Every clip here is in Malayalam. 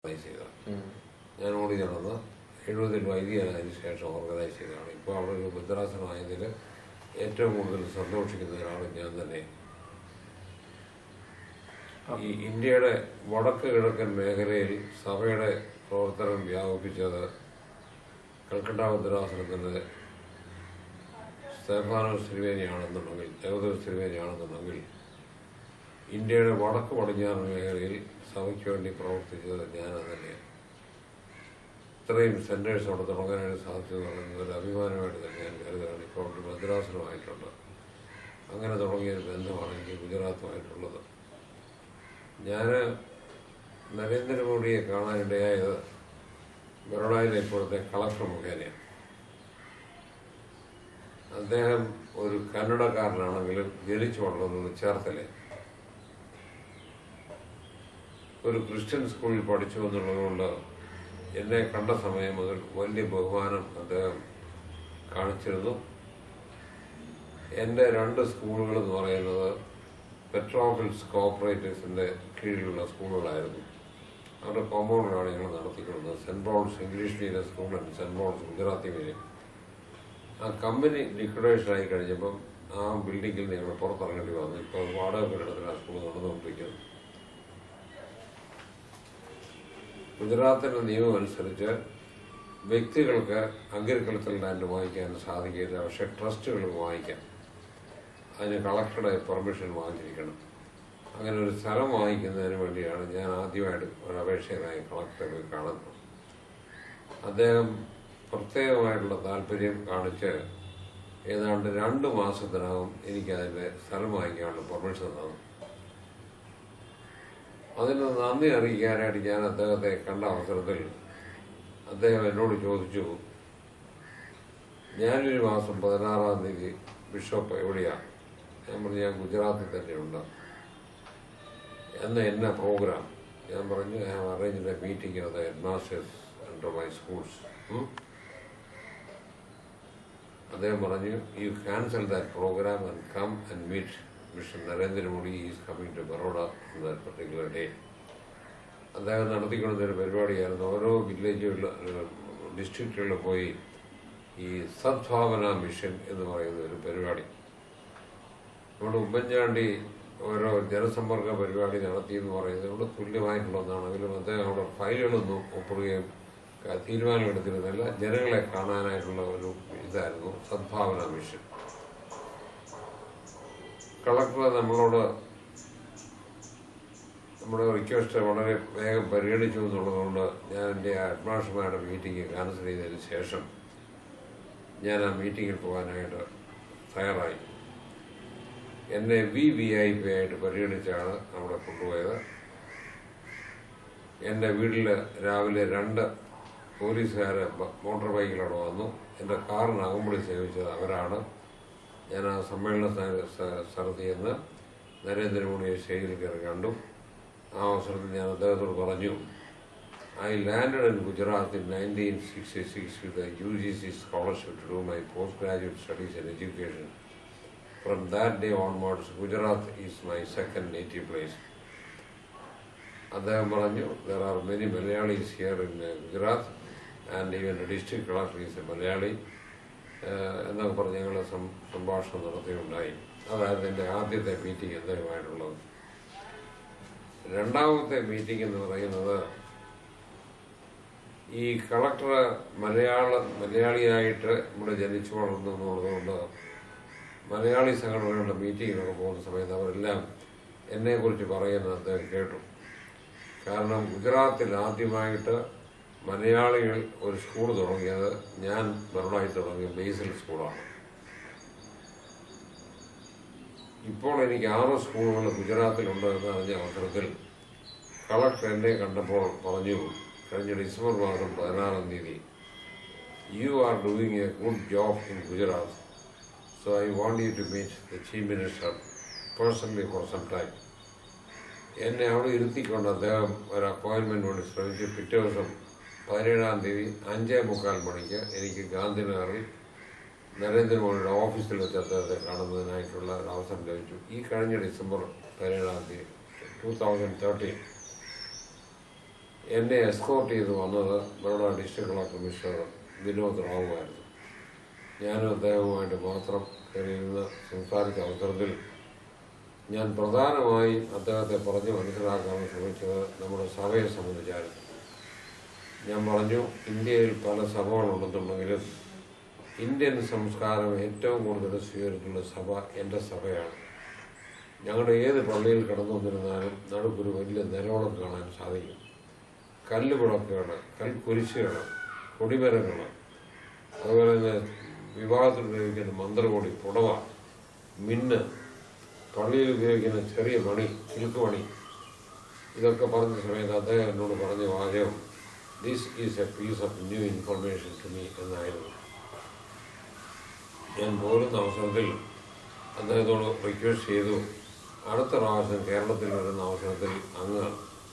ഓർഗനൈസ് ചെയ്തത് ഞാൻ ഓടി നടന്ന് എഴുപതിൽ വൈദികനായതിനു ശേഷം ഓർഗനൈസ് ചെയ്തതാണ് ഇപ്പോൾ അവിടെ ഒരു ഭദ്രാസനമായതിൽ ഏറ്റവും കൂടുതൽ സന്തോഷിക്കുന്ന ഒരാൾ ഞാൻ തന്നെ ഈ ഇന്ത്യയുടെ വടക്ക് കിഴക്കൻ മേഖലയിൽ സഭയുടെ പ്രവർത്തനം വ്യാപിപ്പിച്ചത് കൽക്കട്ട ഭദ്രാസനത്തിൻ്റെ സ്തേഫാനോസ് തിരുവേനിയാണെന്നുണ്ടെങ്കിൽ ദേവദോസ് തിരുവേനിയാണെന്നുണ്ടെങ്കിൽ ഇന്ത്യയുടെ വടക്ക് പടിഞ്ഞാറ് മേഖലയിൽ സഭയ്ക്ക് വേണ്ടി പ്രവർത്തിച്ചത് ഞാൻ തന്നെയാണ് ഇത്രയും സെന്റേഴ്സ് അവിടെ തുടങ്ങാനായിട്ട് സാധിച്ചു എന്ന് പറയുന്നത് ഒരു അഭിമാനമായിട്ട് തന്നെ ഞാൻ കരുതുകയാണ് ഇപ്പോൾ ഒരു ഭദ്രാസനമായിട്ടുണ്ട് അങ്ങനെ തുടങ്ങിയ ഒരു ബന്ധമാണ് എനിക്ക് ഗുജറാത്തുമായിട്ടുള്ളത് ഞാൻ നരേന്ദ്രമോദിയെ കാണാനിടയായത് ബറോഡയിലെ ഇപ്പോഴത്തെ കളക്ടർ മുഖേനയാണ് അദ്ദേഹം ഒരു കന്നഡക്കാരനാണെങ്കിലും ജനിച്ചു വളർന്നത് ചേർത്തലേ ഒരു ക്രിസ്ത്യൻ സ്കൂളിൽ പഠിച്ചു എന്നുള്ളതുകൊണ്ട് എന്നെ കണ്ട സമയം മുതൽ വലിയ ബഹുമാനം അദ്ദേഹം കാണിച്ചിരുന്നു എൻ്റെ രണ്ട് സ്കൂളുകൾ എന്ന് പറയുന്നത് പെട്രോഫിൽസ് കോപ്പറേറ്റീവ്സിൻ്റെ കീഴിലുള്ള സ്കൂളുകളായിരുന്നു അവരുടെ കോമ്പൗണ്ടിലാണ് ഞങ്ങൾ നടത്തിക്കൊടുന്നത് saint Paul's English medium school and saint Paul's Gujarati medium ആ കമ്പനി ലിക്വിഡേഷൻ ആയി കഴിഞ്ഞപ്പം ആ ബിൽഡിങ്ങിൽ ഞങ്ങൾ പുറത്തിറങ്ങേണ്ടി വന്നു ഇപ്പോൾ വാടക പീഠത്തിൽ ആ സ്കൂൾ നടന്നുകൊണ്ടിരിക്കുന്നു ഗുജറാത്തിൻ്റെ നിയമം അനുസരിച്ച് വ്യക്തികൾക്ക് അഗ്രികൾച്ചർ ലാൻഡ് വാങ്ങിക്കാൻ സാധിക്കില്ല പക്ഷെ ട്രസ്റ്റുകൾക്ക് വാങ്ങിക്കാം അതിന് കളക്ടറുടെ പെർമിഷൻ വാങ്ങിച്ചിരിക്കണം അങ്ങനെ ഒരു സ്ഥലം വാങ്ങിക്കുന്നതിന് വേണ്ടിയാണ് ഞാൻ ആദ്യമായിട്ട് ഒരു അപേക്ഷകനായി കളക്ടറെ പോയി കാണുന്നത് അദ്ദേഹം പ്രത്യേകമായിട്ടുള്ള താല്പര്യം കാണിച്ച് ഏതാണ്ട് രണ്ട് മാസത്തിനകം എനിക്ക് അതിൻ്റെ സ്ഥലം വാങ്ങിക്കാനുള്ള പെർമിഷൻ തന്നു അതിന് നന്ദി അറിയിക്കാനായിട്ട് ഞാൻ അദ്ദേഹത്തെ കണ്ട അവസരത്തിൽ അദ്ദേഹം എന്നോട് ചോദിച്ചു ഞാനൊരു മാസം പതിനാറാം തീയതി ബിഷപ്പ് എവിടെയാ ഞാൻ പറഞ്ഞു ഞാൻ ഗുജറാത്തിൽ തന്നെയുണ്ട് എന്ന് എന്ന പ്രോഗ്രാം ഞാൻ പറഞ്ഞു I have arrange a meeting of the head masters under my schools അദ്ദേഹം പറഞ്ഞു you cancel that programme and come and meet mister Narendra Modi is coming to Baroda on that particular day അദ്ദേഹം നടത്തിക്കൊണ്ടൊരു പരിപാടിയായിരുന്നു ഓരോ വില്ലേജുകളിൽ ഡിസ്ട്രിക്റ്റുകളിൽ പോയി ഈ സദ്ഭാവന മിഷൻ എന്ന് പറയുന്ന ഒരു പരിപാടി നമ്മുടെ ഉമ്മൻചാണ്ടി ഓരോ ജനസമ്പർക്ക പരിപാടി നടത്തി എന്ന് പറയുന്നതിനോട് തുല്യമായിട്ടുള്ള ഒന്നാണെങ്കിലും അദ്ദേഹം അവിടെ ഫയലുകളൊന്നും ഒപ്പിടുകയും ക- തീരുമാനമെടുത്തിരുന്നില്ല ജനങ്ങളെ കാണാനായിട്ടുള്ള ഒരു ഇതായിരുന്നു സദ്ഭാവന മിഷൻ കളക്ടർ നമ്മളോട് നമ്മുടെ റിക്വസ്റ്റ് വളരെ വേഗം പരിഗണിച്ചു എന്നുള്ളതുകൊണ്ട് ഞാൻ എൻ്റെ അഡ്മാഷന്മാരുടെ മീറ്റിംഗ് ക്യാൻസൽ ചെയ്തതിന് ശേഷം ഞാൻ ആ മീറ്റിങ്ങിൽ പോകാനായിട്ട് തയ്യാറായി എന്നെ വി വി ഐ പി ആയിട്ട് പരിഗണിച്ചാണ് അവിടെ കൊണ്ടുപോയത് എൻ്റെ വീട്ടിൽ രാവിലെ രണ്ട് പോലീസുകാരെ ബ- മോട്ടോർ ബൈക്കിലവിടെ വന്നു എൻ്റെ കാറിന് അകമ്പടി സേവിച്ചത് അവരാണ് ഞാൻ ആ സമ്മേളന സ്ഥ- സ്ഥ- സ്ഥലത്ത് ചെന്ന് നരേന്ദ്രമോദിയെ സ്റ്റേജിൽ കയറി കണ്ടു ആ അവസരത്തിൽ ഞാൻ അദ്ദേഹത്തോട് പറഞ്ഞു I landed in Gujarat in nineteen sixty six with U G C scholarship to do my post graduate studies in education from that day onwards Gujarat is my second native place അദ്ദേഹം പറഞ്ഞു there are many Malayalis here in Gujarat and even district collector is a Malayali eh എന്നൊക്കെ പറഞ്ഞ് ഞങ്ങൾ സംഭാഷണം നടത്തിയുണ്ടായി അതായിരുന്നു എൻ്റെ ആദ്യത്തെ മീറ്റിംഗ് അദ്ദേഹമായിട്ടുള്ളത് രണ്ടാമത്തെ മീറ്റിംഗ് എന്ന് പറയുന്നത് ഈ കളക്ടർ മലയാള മലയാളിയായിട്ട് ഇവിടെ ജനിച്ചു വളർന്നു എന്നുള്ളതുകൊണ്ട് മലയാളി സംഘടനകളുടെ മീറ്റിങ്ങിനൊക്കെ പോകുന്ന സമയത്ത് അവരെല്ലാം എന്നെക്കുറിച്ച് പറയുന്നത് അദ്ദേഹം കേട്ടു കാരണം ഗുജറാത്തിൽ ആദ്യമായിട്ട് മലയാളികൾ ഒരു സ്കൂൾ തുടങ്ങിയത് ഞാൻ ബറോഡായി തുടങ്ങിയ ബേസിൽ സ്കൂളാണ് ഇപ്പോൾ എനിക്ക് ആറ് സ്കൂളുകൾ ഗുജറാത്തിലുണ്ട് എന്ന് അറിഞ്ഞ അവസരത്തിൽ കളക്ടർ എന്നെ കണ്ടപ്പോൾ പറഞ്ഞു കഴിഞ്ഞ ഡിസംബർ മാസം പതിനാറാം തീയതി you are doing a good job in Gujarat so I want you to meet the chief minister personally for some time എന്നെ അവിടെ ഇരുത്തിക്കൊണ്ട് അദ്ദേഹം ഒരു അപ്പോയിൻമെന്റ് വേണ്ടി ശ്രമിച്ചു പിറ്റേ ദിവസം പതിനേഴാം തീയതി അഞ്ചേ മുക്കാൽ മണിക്ക് എനിക്ക് ഗാന്ധിനഗറിൽ നരേന്ദ്രമോദിയുടെ ഓഫീസിൽ വെച്ച് അദ്ദേഹത്തെ കാണുന്നതിനായിട്ടുള്ള ഒരു അവസരം ലഭിച്ചു ഈ കഴിഞ്ഞ ഡിസംബർ പതിനേഴാം തീയതി ടൂ തൗസൻഡ് തേർട്ടീൻ എന്നെ എസ്കോർട്ട് ചെയ്ത് വന്നത് Baroda district collector mister Vinod റാവുമായിരുന്നു ഞാനും അദ്ദേഹവുമായിട്ട് മാത്രം കയറിയിരുന്ന് സംസാരിച്ച അവസരത്തിൽ ഞാൻ പ്രധാനമായും അദ്ദേഹത്തെ പറഞ്ഞ് മനസ്സിലാക്കാൻ ശ്രമിച്ചത് നമ്മുടെ സഭയെ സംബന്ധിച്ചായിരുന്നു ഞാൻ പറഞ്ഞു ഇന്ത്യയിൽ പല സഭകളുണ്ടെന്നുണ്ടെങ്കിലും ഇന്ത്യൻ സംസ്കാരം ഏറ്റവും കൂടുതൽ സ്വീകരിക്കുന്ന സഭ എൻ്റെ സഭയാണ് ഞങ്ങളുടെ ഏത് പള്ളിയിൽ കടന്നു വന്നിരുന്നാലും നടുക്കൊരു വലിയ നിലവിളക്ക് കാണാൻ സാധിക്കും കല്ല് വിളക്കുകൾ കൽക്കുരിശുകൾ കൊടിമരങ്ങൾ അതുപോലെ തന്നെ വിവാഹത്തിൽ ഉപയോഗിക്കുന്ന മന്ത്രകോടി പുടവ മിന്ന് പള്ളിയിൽ ഉപയോഗിക്കുന്ന ചെറിയ മണി ചിലുക്ക് മണി ഇതൊക്കെ പറഞ്ഞ സമയത്ത് അദ്ദേഹം എന്നോട് പറഞ്ഞ വാചകം this is a piece of new information to me എന്നായിരുന്നു ഞാൻ പോരുന്ന അവസരത്തിൽ അദ്ദേഹത്തോട് റിക്വസ്റ്റ് ചെയ്തു അടുത്ത പ്രാവശ്യം കേരളത്തിൽ വരുന്ന അവസരത്തിൽ അങ്ങ്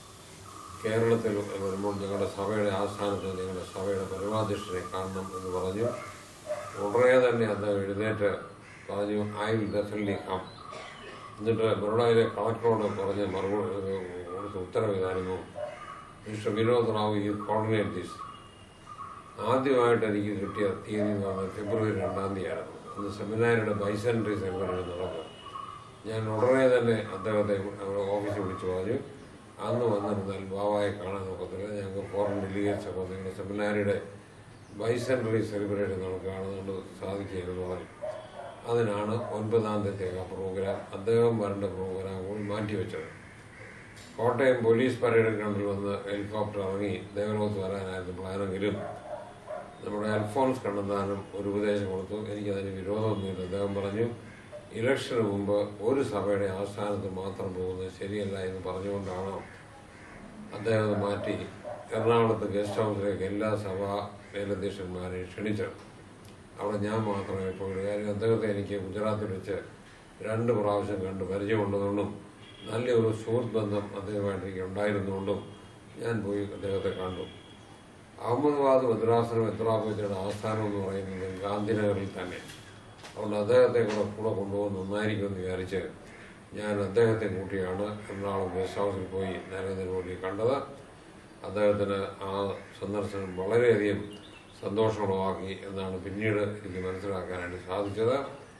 കേരളത്തിൽ വരുമ്പോൾ ഞങ്ങളുടെ സഭയുടെ ആസ്ഥാനത്ത് ഞങ്ങളുടെ സഭയുടെ പരമാധ്യക്ഷനെ കാണണം എന്ന് പറഞ്ഞു ഉടനെ തന്നെ അദ്ദേഹം എഴുന്നേറ്റ് പറഞ്ഞു ഐ വിൽ ഡെഫിനറ്റ്ലി കം എന്നിട്ട് ബറോഡയിലെ കളക്ടറോട് പറഞ്ഞ മറുപടി കൊടുത്ത ഉത്തരവ് ഇതായിരുന്നു mister Vinod Rao you coordinate this ആദ്യമായിട്ട് എനിക്ക് കിട്ടിയ തീയതി എന്ന് പറഞ്ഞാൽ ഫെബ്രുവരി രണ്ടാം തീയതിയായിരുന്നു അന്ന് സെമിനാരിയുടെ ബൈസെൻട്രി സെമിനാരി നടക്കും ഞാൻ ഉടനെ തന്നെ അദ്ദേഹത്തെ അവിടെ ഓഫീസിൽ വിളിച്ചു പറഞ്ഞു അന്ന് വന്നിരുന്നാൽ ബാബായെ കാണാൻ നോക്കത്തില്ല ഞങ്ങൾക്ക് ഫോറിൻ ഡെലിഗേറ്റ്സ് ഒക്കെ നിങ്ങളുടെ സെമിനാരിയുടെ ബൈസെൻട്രി സെലിബ്രേഷൻ നമുക്ക് കാണുന്നുണ്ട് സാധിക്കുകയെന്ന് പറഞ്ഞു അതിനാണ് ഒൻപതാം തീയതിക്ക് ആ പ്രോഗ്രാം അദ്ദേഹം വരേണ്ട പ്രോഗ്രാം കൂടി മാറ്റിവെച്ചത് കോട്ടയം പോലീസ് പരേഡ് ഗ്രൗണ്ടിൽ വന്ന് ഹെലികോപ്റ്റർ ഇറങ്ങി ദേവലോകത്ത് വരാനായിരുന്നു പ്ലാനെങ്കിലും നമ്മുടെ അൽഫോൺസ് കണ്ണന്താനം ഒരു ഉപദേശം കൊടുത്തു എനിക്കതിന് വിരോധമൊന്നുമില്ല അദ്ദേഹം പറഞ്ഞു ഇലക്ഷന് മുമ്പ് ഒരു സഭയുടെ ആസ്ഥാനത്ത് മാത്രം പോകുന്നത് ശരിയല്ല എന്ന് പറഞ്ഞുകൊണ്ടാണ് അദ്ദേഹം അത് മാറ്റി എറണാകുളത്ത് ഗസ്റ്റ് ഹൗസിലേക്ക് എല്ലാ സഭാ മേലധ്യക്ഷന്മാരെയും ക്ഷണിച്ചത് അവിടെ ഞാൻ മാത്രമേ പോയുള്ളൂ കാര്യം അദ്ദേഹത്തെ എനിക്ക് ഗുജറാത്തിൽ വെച്ച് രണ്ട് പ്രാവശ്യം കണ്ട് പരിചയമുള്ളതുകൊണ്ടും നല്ലൊരു സുഹൃത്ത് ബന്ധം അദ്ദേഹമായിട്ട് എനിക്ക് ഉണ്ടായിരുന്നുകൊണ്ടും ഞാൻ പോയി അദ്ദേഹത്തെ കണ്ടു അഹമ്മദാബാദ് ഭദ്രാസനം എത്രാപതിയുടെ ആസ്ഥാനം എന്ന് പറയുന്നത് ഗാന്ധിനഗറിൽ തന്നെ അതുകൊണ്ട് അദ്ദേഹത്തെ കൂടെ കൂടെ കൊണ്ടുപോകുന്ന നന്നായിരിക്കുമെന്ന് വിചാരിച്ച് ഞാൻ അദ്ദേഹത്തെ കൂട്ടിയാണ് എറണാകുളം ഗസ്റ്റ് ഹൗസിൽ പോയി നരേന്ദ്രമോദി കണ്ടത് അദ്ദേഹത്തിന് ആ സന്ദർശനം വളരെയധികം സന്തോഷമുളവാക്കി എന്നാണ് പിന്നീട് എനിക്ക് മനസ്സിലാക്കാനായിട്ട് സാധിച്ചത്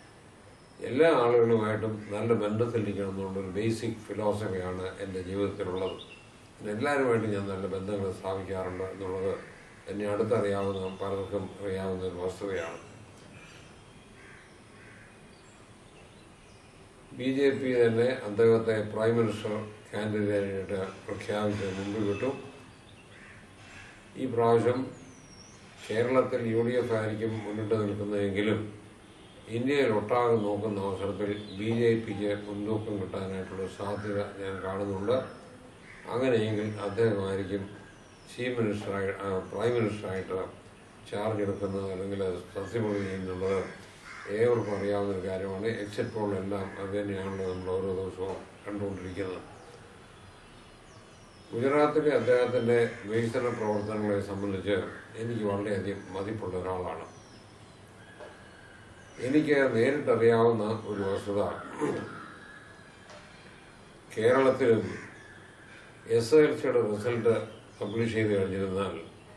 എല്ലാ ആളുകളുമായിട്ടും നല്ല ബന്ധത്തിലിരിക്കണം എന്നുള്ളൊരു ബേസിക് ഫിലോസഫിയാണ് എൻ്റെ ജീവിതത്തിലുള്ളത് പിന്നെ എല്ലാവരുമായിട്ടും ഞാൻ നല്ല ബന്ധങ്ങൾ സ്ഥാപിക്കാറുണ്ട് എന്നുള്ളത് എന്നെ അടുത്തറിയാവുന്ന പലർക്കും അറിയാവുന്ന ഒരു വസ്തുതയാണ് ബി ജെ പി തന്നെ അദ്ദേഹത്തെ പ്രൈം മിനിസ്റ്റർ കാൻഡിഡേറ്റായിട്ട് പ്രഖ്യാപിച്ച് മുമ്പ് വിട്ടു ഈ പ്രാവശ്യം കേരളത്തിൽ യു ഡി എഫ് ആയിരിക്കും മുന്നിട്ട് നിൽക്കുന്നതെങ്കിലും ഇന്ത്യയിൽ ഒട്ടാകെ നോക്കുന്ന അവസരത്തിൽ ബി ജെ പിക്ക് മുൻതൂക്കം കിട്ടാനായിട്ടുള്ള സാധ്യത ഞാൻ കാണുന്നുണ്ട് അങ്ങനെയെങ്കിൽ അദ്ദേഹമായിരിക്കും ചീഫ് മിനിസ്റ്ററായി ആ, പ്രൈം മിനിസ്റ്ററായിട്ട് ചാർജ് എടുക്കുന്നത് അല്ലെങ്കിൽ സത്യപ്രതി ചെയ്യുന്നുള്ളത് ഏവർക്കും അറിയാവുന്ന ഒരു കാര്യമാണ് എക്സിറ്റ് പോളിലെല്ലാം അത് തന്നെയാണല്ലോ നമ്മൾ ഓരോ ദിവസവും കണ്ടുകൊണ്ടിരിക്കുന്നത് ഗുജറാത്തിലെ അദ്ദേഹത്തിന്റെ വികസന പ്രവർത്തനങ്ങളെ സംബന്ധിച്ച് എനിക്ക് വളരെയധികം മതിപ്പുള്ള ഒരാളാണ് എനിക്ക് നേരിട്ടറിയാവുന്ന ഒരു വസ്തുത കേരളത്തിലും എസ് എൽ സിയുടെ റിസൾട്ട് പബ്ലിഷ് ചെയ്ത് കഴിഞ്ഞിരുന്നാൽ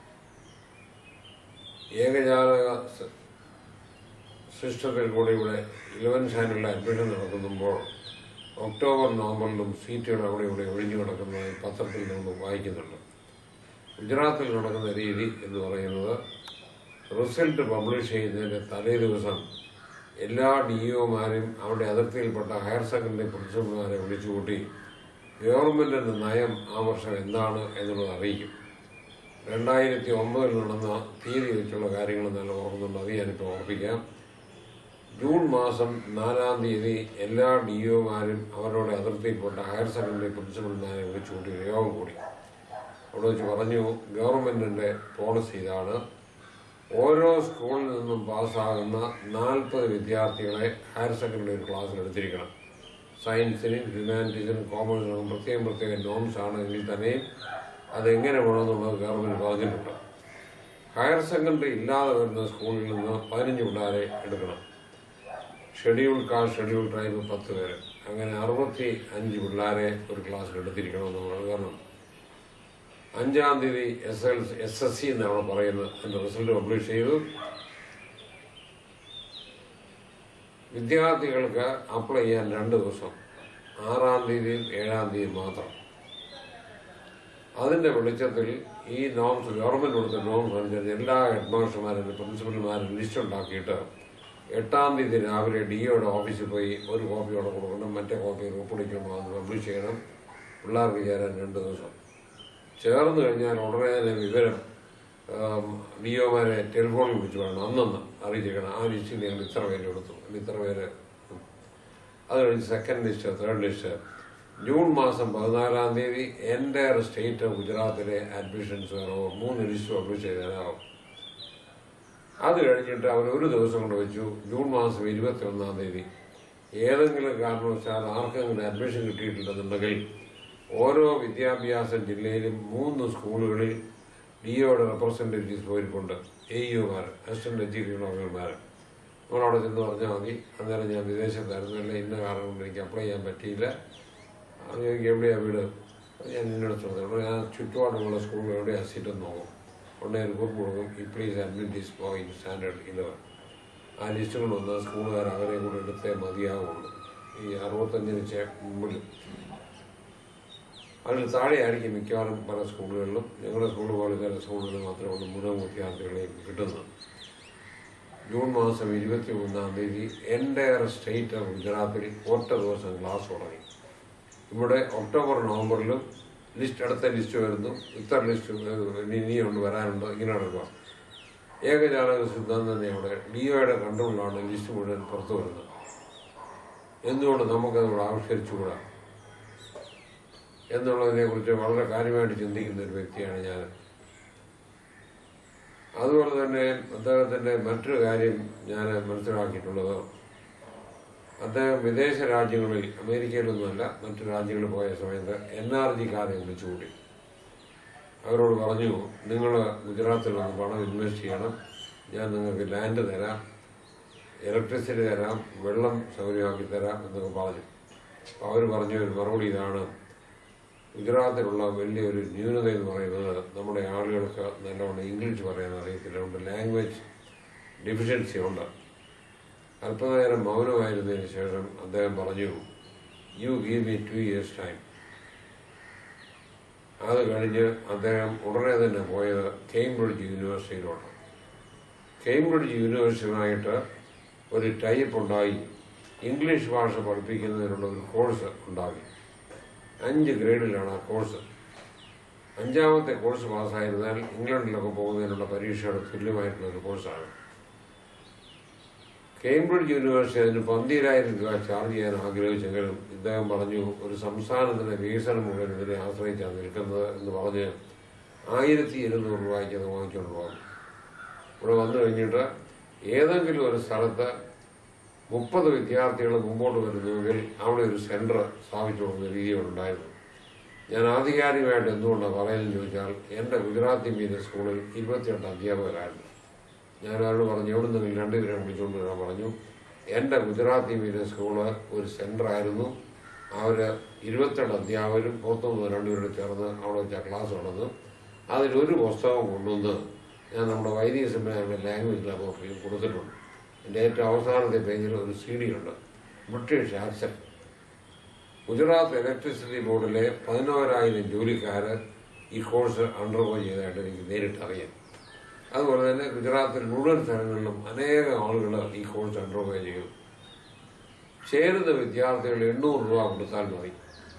ഏകജാലക സ- സിസ്റ്റത്തിൽ കൂടി ഇവിടെ ഇലവൻ ചാനലിൽ അഡ്മിഷൻ നടക്കുമ്പോൾ ഒക്ടോബർ നവംബറിലും സീറ്റുകൾ അവിടെ ഇവിടെ ഒഴിഞ്ഞു കിടക്കുന്നതായി പത്രത്തിൽ നമ്മൾ വായിക്കുന്നുണ്ട് ഗുജറാത്തിൽ നടക്കുന്ന രീതി എന്ന് പറയുന്നത് റിസൾട്ട് പബ്ലിഷ് ചെയ്യുന്നതിൻ്റെ തലേ ദിവസം എല്ലാ ഡി ഒമാരും അവരുടെ അതിർത്തിയിൽപ്പെട്ട ഹയർ സെക്കൻഡറി പ്രിൻസിപ്പൽമാരെ വിളിച്ചുകൂട്ടി ഗവൺമെന്റിന്റെ നയം ആ വർഷം എന്താണ് എന്നുള്ളത് അറിയിക്കും രണ്ടായിരത്തി ഒമ്പതിൽ നടന്ന തീയതി വെച്ചുള്ള കാര്യങ്ങൾ നല്ല ഓർക്കുന്നുണ്ട് അത് ഞാനിപ്പോൾ ഓർപ്പിക്കാം ജൂൺ മാസം നാലാം തീയതി എല്ലാ ഡി ഒമാരും അവരുടെ അതിർത്തിയിൽപ്പെട്ട ഹയർ സെക്കൻഡറി പ്രിൻസിപ്പൽമാരെ വിളിച്ചുകൂട്ടി യോഗം കൂടി അവിടെ വെച്ച് പറഞ്ഞു ഗവൺമെന്റിന്റെ പോളിസി ഇതാണ് ഓരോ സ്കൂളിൽ നിന്നും പാസ്സാകുന്ന നാൽപ്പത് വിദ്യാർത്ഥികളെ ഹയർ സെക്കൻഡറി ക്ലാസ്സിൽ എടുത്തിരിക്കണം സയൻസിനും ഹ്യൂമാനിറ്റീസിനും കോമേഴ്സിനും പ്രത്യേകം പ്രത്യേക നോംസ് ആണെങ്കിൽ തന്നെയും അതെങ്ങനെ വേണമെന്നുള്ളത് ഗവൺമെന്റ് പറഞ്ഞിട്ടുണ്ട് ഹയർ സെക്കൻഡറി ഇല്ലാതെ വരുന്ന സ്കൂളിൽ നിന്ന് പതിനഞ്ച് പിള്ളേരെ എടുക്കണം ഷെഡ്യൂൾ കാസ്റ്റ് ഷെഡ്യൂൾ ട്രൈബ് പത്ത് പേര് അങ്ങനെ അറുപത്തി അഞ്ച് പിള്ളേരെ ഒരു ക്ലാസ്സിൽ എടുത്തിരിക്കണമെന്നുള്ളത് കാരണം അഞ്ചാം തീയതി S L S S C എന്നാണ് പറയുന്നത് അതിൻ്റെ റിസൾട്ട് പബ്ലിഷ് ചെയ്തു വിദ്യാർത്ഥികൾക്ക് അപ്ലൈ ചെയ്യാൻ രണ്ട് ദിവസം ആറാം തീയതിയും ഏഴാം തീയതിയും മാത്രം അതിന്റെ വെളിച്ചത്തിൽ ഈ നോംസ് ഗവൺമെന്റ് കൊടുത്ത നോംസ് അനുസരിച്ച് എല്ലാ ഹെഡ്മാസ്റ്റർമാരും പ്രിൻസിപ്പൽമാരും ലിസ്റ്റ് ഉണ്ടാക്കിയിട്ട് എട്ടാം തീയതി രാവിലെ ഡിഒയുടെ ഓഫീസിൽ പോയി ഒരു കോപ്പിയോടെ കൊടുക്കണം മറ്റേ കോപ്പി ഒപ്പിടിക്കണം അത് പബ്ലിഷ് ചെയ്യണം പിള്ളേർക്ക് ചേരാൻ രണ്ട് ദിവസം ചേർന്ന് കഴിഞ്ഞാൽ ഉടനെ തന്നെ വിവരം ഡിഒമാരെ ടെലിഫോണിൽ വിളിച്ച് വേണം അന്നന്ന് അറിയിച്ചിരിക്കണം ആ ലിസ്റ്റിൽ ഞങ്ങൾ ഇത്ര പേര് എടുത്തു അല്ലെങ്കിൽ ഇത്ര പേര് അത് കഴിഞ്ഞ് second list third list June മാസം പതിനാലാം തീയതി എൻ്റെ സ്റ്റേറ്റ് ഗുജറാത്തിലെ അഡ്മിഷൻസ് വേണം മൂന്ന് ലിസ്റ്റ് പബ്ലിഷ് ചെയ്താലാവും അത് കഴിഞ്ഞിട്ട് അവർ ഒരു ദിവസം കൊണ്ട് വെച്ചു ജൂൺ മാസം ഇരുപത്തി ഒന്നാം തീയതി ഏതെങ്കിലും കാരണവശാൽ ആർക്കെങ്കിലും അഡ്മിഷൻ കിട്ടിയിട്ടില്ലെന്നുണ്ടെങ്കിൽ ഓരോ വിദ്യാഭ്യാസ ജില്ലയിലും മൂന്ന് സ്കൂളുകളിൽ ഡിഒയുടെ റെപ്രസെൻറ്റേറ്റീവ്സ് പോയിരിപ്പുണ്ട് എ യുമാർ അസിസ്റ്റന്റ് എഡ്യൂക്കേഷൻ ഓഫീസർമാർ നമ്മളവിടെ ചെന്ന് പറഞ്ഞാൽ മതി അന്നേരം ഞാൻ വിദേശത്തായിരുന്നു അല്ല ഇന്ന കാരണം കൊണ്ട് എനിക്ക് അപ്ലൈ ചെയ്യാൻ പറ്റിയില്ല അത് ചോദിക്കും എവിടെയാ വീട് അത് ഞാൻ നിന്നോട് ചോദിച്ചു ഞാൻ ചുറ്റുപാടുമുള്ള സ്കൂളിൽ എവിടെയാ സീറ്റ് നോക്കും ഉടനെ റിപ്പോർട്ട് കൊടുക്കും ഈ please admit this boy standard eleven ആ ലിസ്റ്റ് കൊണ്ടുവന്ന് സ്കൂളുകാർ അവരെ കൂടെ എടുത്തേ മതിയാവുള്ളൂ ഈ അറുപത്തഞ്ചിന് ചേ മുമ്പിൽ അതിന് താഴെയായിരിക്കും മിക്കവാറും പല സ്കൂളുകളിലും ഞങ്ങളുടെ സ്കൂൾ പോലെ ചില സ്കൂളുകളിൽ മാത്രമേ ഉള്ളൂ മുഴുവൻ വിദ്യാർത്ഥികളെയും കിട്ടുന്നത് ജൂൺ മാസം ഇരുപത്തി മൂന്നാം തീയതി എൻ്റയർ സ്റ്റേറ്റ് ഓഫ് ഗുജറാത്തിൽ ഒറ്റ ദിവസം ക്ലാസ് തുടങ്ങി ഇവിടെ ഒക്ടോബർ നവംബറിലും ലിസ്റ്റ് അടുത്ത ലിസ്റ്റ് വരുന്നു ഇത്ര ലിസ്റ്റ് ഇനി ഇനിയുണ്ട് വരാനുണ്ട് ഇങ്ങനെ നടക്കുക ഏകജാലക സിദ്ധാന്തം തന്നെ അവിടെ ഡിഒയുടെ കൺട്രോളിലാണ് ലിസ്റ്റ് മുഴുവൻ പുറത്തു വരുന്നത് എന്തുകൊണ്ട് നമുക്കത് ഇവിടെ ആവിഷ്കരിച്ചുകൂടാ എന്നുള്ളതിനെ കുറിച്ച് വളരെ കാര്യമായിട്ട് ചിന്തിക്കുന്ന ഒരു വ്യക്തിയാണ് ഞാൻ അതുപോലെ തന്നെ അദ്ദേഹത്തിന്റെ മറ്റൊരു കാര്യം ഞാൻ മനസ്സിലാക്കിയിട്ടുള്ളത് അദ്ദേഹം വിദേശ രാജ്യങ്ങളിൽ അമേരിക്കയിലൊന്നുമല്ല മറ്റു രാജ്യങ്ങളിൽ പോയ സമയത്ത് എൻ ആർ ജിക്കാരെ വിളിച്ചുകൂടി അവരോട് പറഞ്ഞു നിങ്ങൾ ഗുജറാത്തിൽ വന്ന് പണം ഇൻവെസ്റ്റ് ചെയ്യണം ഞാൻ നിങ്ങൾക്ക് ലാൻഡ് തരാം ഇലക്ട്രിസിറ്റി തരാം വെള്ളം സൗകര്യമാക്കി തരാം എന്നൊക്കെ പറഞ്ഞു അപ്പോൾ അവർ പറഞ്ഞ ഒരു മറുപടി ഇതാണ് ഗുജറാത്തിലുള്ള വലിയൊരു ന്യൂനത എന്ന് പറയുന്നത് നമ്മുടെ ആളുകൾക്ക് നല്ലവണ്ണം ഇംഗ്ലീഷ് പറയാൻ അറിയത്തില്ല അതുകൊണ്ട് ലാംഗ്വേജ് ഡിഫിഷ്യൻസി ഉണ്ട് അല്പനേരം മൗനമായിരുന്നതിന് ശേഷം അദ്ദേഹം പറഞ്ഞു you give me two years time അത് കഴിഞ്ഞ് അദ്ദേഹം ഉടനെ തന്നെ പോയത് കേംബ്രിഡ്ജ് യൂണിവേഴ്സിറ്റിയിലോട്ട് കേംബ്രിഡ്ജ് യൂണിവേഴ്സിറ്റിയുമായിട്ട് ഒരു ടൈപ്പ് ഉണ്ടായി ഇംഗ്ലീഷ് ഭാഷ പഠിപ്പിക്കുന്നതിനുള്ള ഒരു കോഴ്സ് ഉണ്ടാക്കി അഞ്ച് ഗ്രേഡിലാണ് ആ കോഴ്സ് അഞ്ചാമത്തെ കോഴ്സ് പാസ്സായിരുന്നാൽ ഇംഗ്ലണ്ടിലൊക്കെ പോകുന്നതിനുള്ള പരീക്ഷയുടെ തുല്യമായിട്ടുള്ള ഒരു കോഴ്സാണ് കേംബ്രിഡ്ജ് യൂണിവേഴ്സിറ്റി അതിന് പന്തിരായിരം രൂപ ചാർജ് ചെയ്യാൻ ആഗ്രഹിച്ചെങ്കിലും ഇദ്ദേഹം പറഞ്ഞു ഒരു സംസ്ഥാനത്തിന്റെ വികസനം മുഴുവൻ ഇതിനെ ആശ്രയിച്ചാണ് നിൽക്കുന്നത് എന്ന് പറഞ്ഞ് ആയിരത്തി ഇരുന്നൂറ് രൂപയ്ക്ക് അത് വാങ്ങിച്ചുകൊണ്ട് പോകും ഇവിടെ വന്നു കഴിഞ്ഞിട്ട് ഏതെങ്കിലും ഒരു സ്ഥലത്ത് മുപ്പത് വിദ്യാർത്ഥികൾ മുമ്പോട്ട് വരുന്നുവെങ്കിൽ അവിടെ ഒരു സെന്റർ സ്ഥാപിച്ചു കൊടുക്കുന്ന രീതിയുണ്ടായിരുന്നു ഞാൻ ആധികാരികമായിട്ട് എന്തുകൊണ്ടാണ് പറയുന്നത് ചോദിച്ചാൽ എൻ്റെ ഗുജറാത്തി മീഡിയം സ്കൂളിൽ ഇരുപത്തിയെട്ട് അധ്യാപകരായിരുന്നു ഞാൻ അവരോട് പറഞ്ഞു എവിടെ നിന്നെങ്കിലും രണ്ടുപേരെ വിളിച്ചുകൊണ്ട് വരാൻ പറഞ്ഞു എൻ്റെ ഗുജറാത്തി മീഡിയം സ്കൂള് ഒരു സെന്റർ ആയിരുന്നു അവർ ഇരുപത്തെട്ട് അധ്യാപകരും പുറത്തുനിന്ന് രണ്ടുപേരോട് ചേർന്ന് അവിടെ വെച്ച ക്ലാസ് നടന്നു അതിലൊരു പുസ്തകം കൊണ്ടുവന്ന് ഞാൻ നമ്മുടെ വൈദിക സെമിനാറിന്റെ ലാംഗ്വേജ് ലബോറട്ടറിയിൽ കൊടുത്തിട്ടുണ്ട് എൻ്റെ ഏറ്റവും അവസാനത്തെ പേജിൽ ഒരു സി ഡി ഉണ്ട് ബ്രിട്ടീഷ് ആക്സെപ്റ്റ് ഗുജറാത്ത് ഇലക്ട്രിസിറ്റി ബോർഡിലെ പതിനോരായിരം ജോലിക്കാർ ഈ കോഴ്സ് അണ്ടർഗോ ചെയ്തതായിട്ട് എനിക്ക് നേരിട്ട് അറിയാം അതുപോലെ തന്നെ ഗുജറാത്തിൽ മുഴുവൻ സ്ഥലങ്ങളിലും അനേകം ആളുകൾ ഈ കോഴ്സ് അണ്ടർഗോ ചെയ്തു ചേരുന്ന വിദ്യാർത്ഥികൾ എണ്ണൂറ് രൂപ കൊടുത്താൽ മതി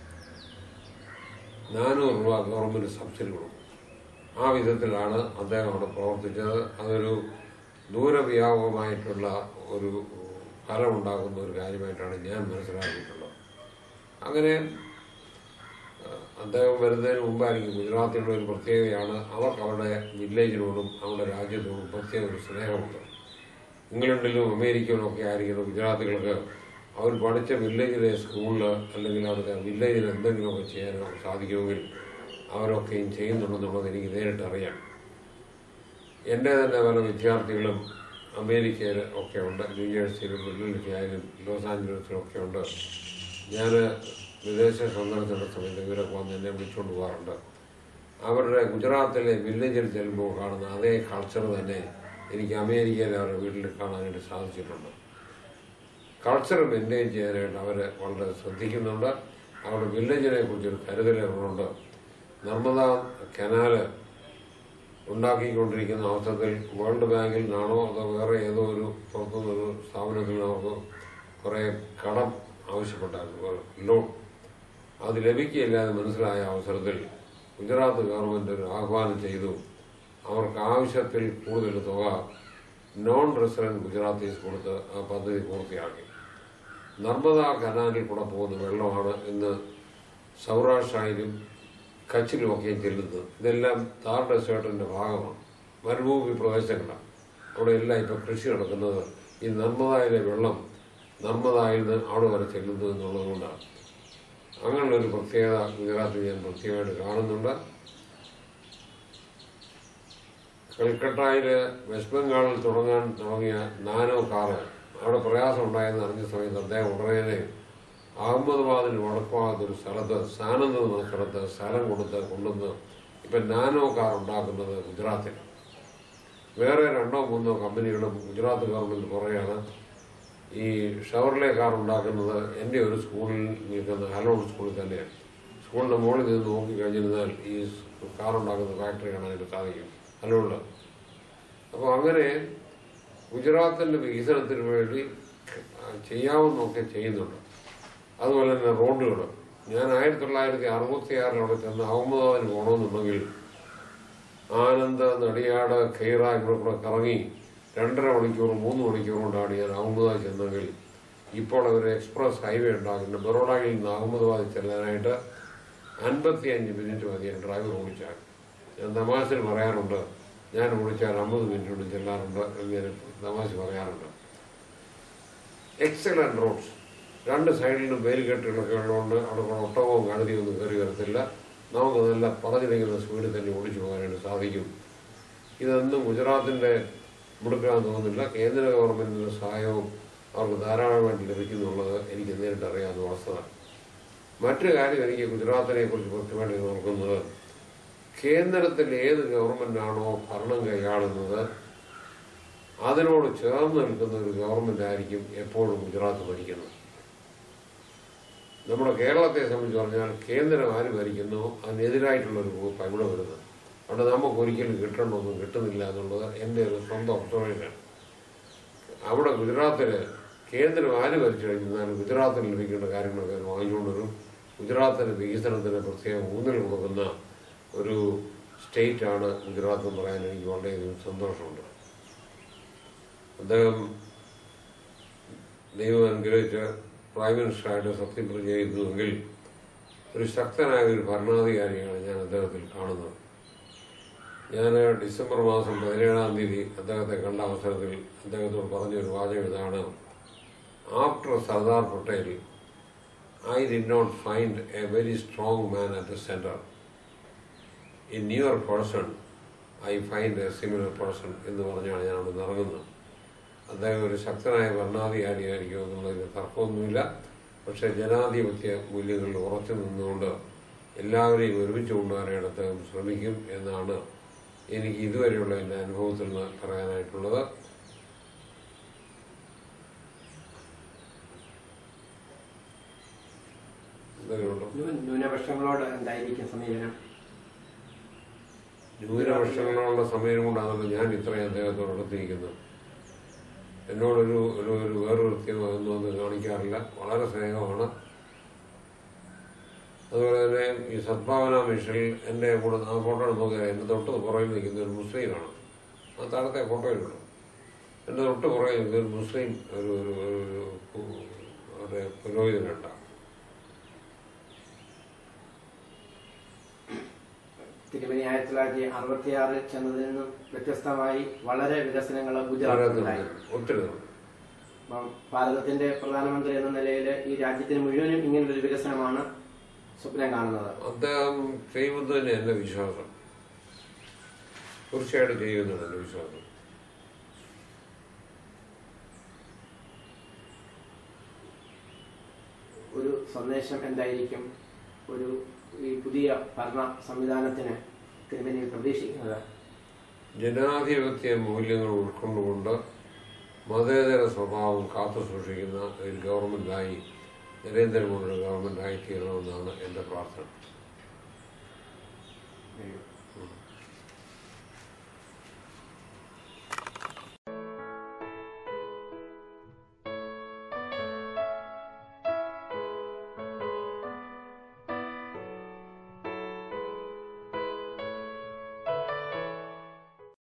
നാനൂറ് രൂപ ഗവൺമെന്റ് സബ്സിഡി കൊടുക്കും ആ വിധത്തിലാണ് അദ്ദേഹം അവിടെ പ്രവർത്തിച്ചത് അതൊരു ദൂരവ്യാപകമായിട്ടുള്ള ഒരു ഫലമുണ്ടാക്കുന്ന ഒരു കാര്യമായിട്ടാണ് ഞാൻ മനസ്സിലാക്കിയിട്ടുള്ളത് അങ്ങനെ അഹ് അദ്ദേഹം വരുന്നതിന് മുമ്പായിരിക്കും ഗുജറാത്തിയുടെ ഒരു പ്രത്യേകതയാണ് അവർക്ക് അവരുടെ വില്ലേജിനോടും അവരുടെ രാജ്യത്തോടും പ്രത്യേക ഒരു സ്നേഹമുണ്ട് ഇംഗ്ലണ്ടിലും അമേരിക്കയിലും ഒക്കെ ആയിരിക്കുന്ന ഗുജറാത്തികൾക്ക് അവർ പഠിച്ച വില്ലേജിലെ സ്കൂളിൽ അല്ലെങ്കിൽ അവർക്ക് വില്ലേജിൽ എന്തെങ്കിലുമൊക്കെ ചെയ്യാൻ സാധിക്കുമെങ്കിൽ അവരൊക്കെയും ചെയ്യുന്നുണ്ടെന്നുള്ളത് എനിക്ക് നേരിട്ട് അറിയാം എൻ്റെ തന്നെ പല വിദ്യാർത്ഥികളും അമേരിക്കയിൽ ഒക്കെ ഉണ്ട് ന്യൂജേഴ്സിയിലും ഫിലഡൽഫിയയിലും ലോസ് ആഞ്ചലസിലും ഒക്കെ ഉണ്ട് ഞാൻ വിദേശ സന്ദർശന സമയത്ത് ഇവരൊക്കെ വന്ന് എന്നെ വിളിച്ചുകൊണ്ട് പോകാറുണ്ട് അവരുടെ ഗുജറാത്തിലെ വില്ലേജിൽ ചെല്ലുമ്പോൾ കാണുന്ന അതേ കൾച്ചർ തന്നെ എനിക്ക് അമേരിക്കയിൽ അവരുടെ വീട്ടിൽ കാണാനായിട്ട് സാധിച്ചിട്ടുണ്ട് കൾച്ചർ മെയിൻറ്റെയിൻ ചെയ്യാനായിട്ട് അവർ വളരെ ശ്രദ്ധിക്കുന്നുണ്ട് അവരുടെ വില്ലേജിനെ കുറിച്ചൊരു കരുതൽ അവരുണ്ട് നർമ്മദ കനാല് ഉണ്ടാക്കിക്കൊണ്ടിരിക്കുന്ന അവസരത്തിൽ വേൾഡ് ബാങ്കിൽ നിന്നാണോ അതോ വേറെ ഏതോ ഒരു പുറത്തുനിന്നൊരു സ്ഥാപനത്തിൽ നിന്ന് അവർക്ക് കുറേ കടം ആവശ്യപ്പെട്ടായിരുന്നു ലോൺ അത് ലഭിക്കുകയില്ല എന്ന് മനസ്സിലായ അവസരത്തിൽ ഗുജറാത്ത് ഗവൺമെന്റ് ഒരു ആഹ്വാനം ചെയ്തു അവർക്ക് ആവശ്യത്തിൽ കൂടുതൽ തുക നോൺ റെസിഡന്റ് ഗുജറാത്തീസ് കൊടുത്ത് ആ പദ്ധതി പൂർത്തിയാക്കി നർമ്മദ കനാലിൽ കൂടെ പോകുന്ന വെള്ളമാണ് ഇന്ന് സൗരാഷ്ട്രയിലും കച്ചിലുമൊക്കെയും ചെല്ലുന്നത് ഇതെല്ലാം താർ ഡെസേർട്ടിന്റെ ഭാഗമാണ് മരുഭൂമി പ്രദേശങ്ങളാണ് അവിടെ എല്ലാം ഇപ്പൊ കൃഷി നടക്കുന്നത് ഈ നർമ്മദയിലെ വെള്ളം നർമ്മദയിൽ നിന്ന് അവിടെ വരെ ചെല്ലുന്നു എന്നുള്ളത് കൊണ്ടാണ് അങ്ങനെയുള്ള ഒരു പ്രത്യേകത ഗുജറാത്തിൽ ഞാൻ പ്രത്യേകമായിട്ട് കാണുന്നുണ്ട് കൽക്കട്ടയില് വെസ്റ്റ് ബംഗാളിൽ തുടങ്ങാൻ തുടങ്ങിയ നാനോ കാറ് അവിടെ പ്രയാസം ഉണ്ടായെന്ന് അറിഞ്ഞ സമയത്ത് അദ്ദേഹം ഉടനെ അഹമ്മദാബാദിന് വടക്കുഭാഗത്ത് ഒരു സ്ഥലത്ത് സാനന്ദ് എന്ന സ്ഥലത്ത് സ്ഥലം കൊടുത്ത് കൊണ്ടുവന്ന് ഇപ്പൊ നാനോ കാർ ഉണ്ടാക്കുന്നത് ഗുജറാത്തിൽ വേറെ രണ്ടോ മൂന്നോ കമ്പനികളും ഗുജറാത്ത് ഗവൺമെന്റ് പുറകെയാണ് ഈ ഷവർലെ കാർ ഉണ്ടാക്കുന്നത് എൻ്റെ ഒരു സ്കൂളിൽ നിൽക്കുന്ന ഹലോൺ സ്കൂളിൽ തന്നെയാണ് സ്കൂളിന്റെ മുകളിൽ നിന്ന് നോക്കി കഴിഞ്ഞിരുന്നാൽ ഈ കാർ ഉണ്ടാക്കുന്ന ഫാക്ടറി കാണാനായിട്ട് സാധിക്കും ഹലോണിൽ അപ്പോൾ അങ്ങനെ ഗുജറാത്തിന്റെ വികസനത്തിന് വേണ്ടി ചെയ്യാവുന്നൊക്കെ ചെയ്യുന്നുണ്ട് അതുപോലെ തന്നെ റോഡുകൾ ഞാൻ ആയിരത്തി തൊള്ളായിരത്തി അറുപത്തി ആറിൽ അവിടെ ചെന്ന് അഹമ്മദാബാദിന് പോകണമെന്നുണ്ടെങ്കിൽ ആനന്ദ് നടിയാട് ഖൈറ ഇവിടെ കൂടെ കറങ്ങി രണ്ടര മണിക്കൂർ മൂന്ന് മണിക്കൂർ കൊണ്ടാണ് ഞാൻ അഹമ്മദാബാദ് ചെന്നെങ്കിൽ ഇപ്പോൾ അവർ എക്സ്പ്രസ് ഹൈവേ ഉണ്ടാക്കുന്നുണ്ട് ബറോഡയിൽ നിന്ന് അഹമ്മദാബാദിൽ ചെല്ലാനായിട്ട് അൻപത്തി അഞ്ച് മിനിറ്റ് മതി ഞാൻ ഡ്രൈവർ ഓടിച്ചാൽ ഞാൻ തമാശന് പറയാറുണ്ട് ഞാൻ ഓടിച്ചാൽ അമ്പത് മിനിറ്റ് കൊണ്ട് ചെല്ലാറുണ്ട് എന്ന് ഞാൻ തമാശ പറയാറുണ്ട് എക്സലന്റ് റോഡ്സ് രണ്ട് സൈഡിലും വേലുകെട്ടുകളൊക്കെ ഉള്ളതുകൊണ്ട് അവിടെ കൂടെ ഒട്ടകവും കഴുതിയൊന്നും കയറി വരത്തില്ല നമുക്ക് നല്ല പറഞ്ഞിരിക്കുന്ന സ്പീഡിൽ തന്നെ ഓടിച്ചു പോകാനായിട്ട് സാധിക്കും ഇതൊന്നും ഗുജറാത്തിന്റെ മുടുക്കാന്ന് തോന്നുന്നില്ല കേന്ദ്ര ഗവൺമെന്റിന്റെ സഹായവും അവർക്ക് ധാരാളമായിട്ട് ലഭിക്കുന്നുള്ളത് എനിക്ക് നേരിട്ട് അറിയാവുന്ന വസ്തുത മറ്റൊരു കാര്യം എനിക്ക് ഗുജറാത്തിനെ കുറിച്ച് കൃത്യമായിട്ട് നോക്കുന്നത് കേന്ദ്രത്തിൽ ഏത് ഗവൺമെന്റാണോ ഭരണം കൈയാളുന്നത് അതിനോട് ചേർന്ന് നിൽക്കുന്ന ഒരു ഗവൺമെന്റ് ആയിരിക്കും എപ്പോഴും ഗുജറാത്ത് ഭരിക്കുന്നത് നമ്മുടെ കേരളത്തെ സംബന്ധിച്ച് പറഞ്ഞാൽ കേന്ദ്രം ആര് ഭരിക്കുന്നു അതിനെതിരായിട്ടുള്ള ഒരു ഗ്രൂപ്പാണ് ഇവിടെ വരുന്നത് അവിടെ നമുക്ക് ഒരിക്കലും കിട്ടണമെന്നും കിട്ടുന്നില്ല എന്നുള്ളത് എൻ്റെ ഒരു സ്വന്തം ഒബ്സർവേഷനാണ് അവിടെ ഗുജറാത്തില് കേന്ദ്രം ആര് ഭരിച്ചു കഴിഞ്ഞാലും ഗുജറാത്തിൽ ലഭിക്കേണ്ട കാര്യങ്ങളൊക്കെ അവർ വാങ്ങിച്ചുകൊണ്ട് വരും ഗുജറാത്തിന്റെ വികസനത്തിന് പ്രത്യേകം ഊന്നൽ കൊടുക്കുന്ന ഒരു സ്റ്റേറ്റ് ആണ് ഗുജറാത്ത് എന്ന് പറയാൻ എനിക്ക് വളരെയധികം സന്തോഷമുണ്ട് അദ്ദേഹം ദൈവം അനുഗ്രഹിച്ച് പ്രൈം മിനിസ്റ്ററായിട്ട് സത്യപ്രതിജ്ഞ ചെയ്തുവെങ്കിൽ ഒരു ശക്തനായ ഒരു ഭരണാധികാരിയാണ് ഞാൻ അദ്ദേഹത്തിൽ കാണുന്നത് ഞാൻ ഡിസംബർ മാസം പതിനേഴാം തീയതി അദ്ദേഹത്തെ കണ്ട അവസരത്തിൽ അദ്ദേഹത്തോട് പറഞ്ഞ ഒരു വാചകം ഇതാണ് after Sardar Patel I did not find a very strong man at the centre in your person I find a similar person എന്ന് പറഞ്ഞാണ് ഞാൻ അവിടെ ഇറങ്ങുന്നത് അദ്ദേഹം ഒരു ശക്തനായ ഭരണാധികാരിയായിരിക്കും എന്നുള്ളതിന് തർക്കമൊന്നുമില്ല പക്ഷെ ജനാധിപത്യ മൂല്യങ്ങളിൽ ഉറച്ചു നിന്നുകൊണ്ട് എല്ലാവരെയും ഒരുമിച്ച് കൊണ്ടുവരാനായിട്ട് അദ്ദേഹം ശ്രമിക്കും എന്നാണ് എനിക്ക് ഇതുവരെയുള്ള എൻ്റെ അനുഭവത്തിൽ നിന്ന് പറയാനായിട്ടുള്ളത് എന്തെങ്കിലുമുണ്ടോ ന്യൂ- ന്യൂനപക്ഷങ്ങളോട് എന്തായിരിക്കും സമീപനം ന്യൂനപക്ഷങ്ങളുള്ള സമയം കൊണ്ടാണല്ലോ ഞാൻ ഇത്രയും അദ്ദേഹത്തോട് അടുത്തിരിക്കുന്നത് എന്നോടൊരു ഒരു ഒരു വേറൊരു ഒന്നും ഒന്നും കാണിക്കാറില്ല വളരെ സ്നേഹമാണ് അതുപോലെ തന്നെ ഈ സദ്ഭാവന മിഷനിൽ എൻ്റെ കൂടെ ആ ഫോട്ടോ നോക്കിയാൽ എൻ്റെ തൊട്ട് പുറകിൽ നിൽക്കുന്ന ഒരു മുസ്ലിമാണ് ആ താഴത്തെ ഫോട്ടോയിലുണ്ട് എൻ്റെ തൊട്ട് പുറകിൽ നിൽക്കുന്ന ഒരു മുസ്ലിം ഒരു ഒരു ഒരു ഒരു- ഒരു പുരോഹിതനുണ്ടാവും തിരുമണി ആയിരത്തി തൊള്ളായിരത്തി അറുപത്തി ആറിൽ ചെന്നതിൽ നിന്നും വ്യത്യസ്തമായി വളരെ വികസനങ്ങൾ ഗുജറാത്തിലുണ്ടായി ഒത്തിരി ഉണ്ട്. അപ്പം ഭാരതത്തിന്റെ പ്രധാനമന്ത്രി എന്ന നിലയിൽ ഈ രാജ്യത്തിന് മുഴുവനും ഇങ്ങനൊരു വികസനമാണ് സ്വപ്നം കാണുന്നത് അദ്ദേഹം ചെയ്യുമെന്ന് തന്നെ എന്റെ വിശ്വാസം തീർച്ചയായിട്ടും ചെയ്യുമെന്നാണ് എന്റെ വിശ്വാസം ഒരു സന്ദേശം എന്തായിരിക്കും ഒരു ഈ പുതിയ ഭരണ സംവിധാനത്തിന് തിരുമേനി പ്രതീക്ഷിക്കുന്നത് ജനാധിപത്യ മൂല്യങ്ങൾ ഉൾക്കൊണ്ടുകൊണ്ട് മതേതര സ്വഭാവം കാത്തു സൂക്ഷിക്കുന്ന ഒരു ഗവൺമെൻറ്റായി നരേന്ദ്രമോദിയുടെ ഗവൺമെൻറ്റായി തീരണമെന്നാണ് എൻ്റെ പ്രാർത്ഥന Very good.